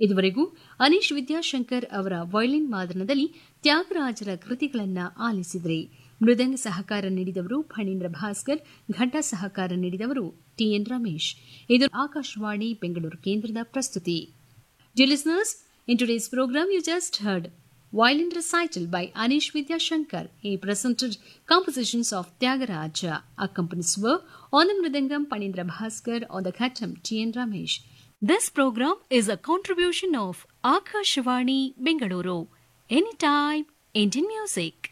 ಇದುವರೆಗೂ ಅನೀಶ್ ವಿದ್ಯಾಶಂಕರ್ ಅವರ ವಯಲಿನ್ ವಾದನದಲ್ಲಿ ತ್ಯಾಗರಾಜರ ಕೃತಿಗಳನ್ನು ಆಲಿಸಿದ್ರಿ ಮೃದಂಗ ಸಹಕಾರ ನೀಡಿದವರು ಫಣೀಂದ್ರ ಭಾಸ್ಕರ್ ಘಂಟಾ ಸಹಕಾರ ನೀಡಿದವರು ಟಿಎನ್ ರಮೇಶ್ ಇದು ಆಕಾಶವಾಣಿ ಬೆಂಗಳೂರು ಕೇಂದ್ರದ ಪ್ರಸ್ತುತಿ Dear listeners, in today's program you just heard Violin Recital by Anish Vidyashankar. He presented compositions of Tyagaraja. Accompanies were on the Mridangam Panindra Bhaskar, on the Khatam T.N. Ramesh. This program is a contribution of Akashvani Bengaluru. Anytime, Indian music.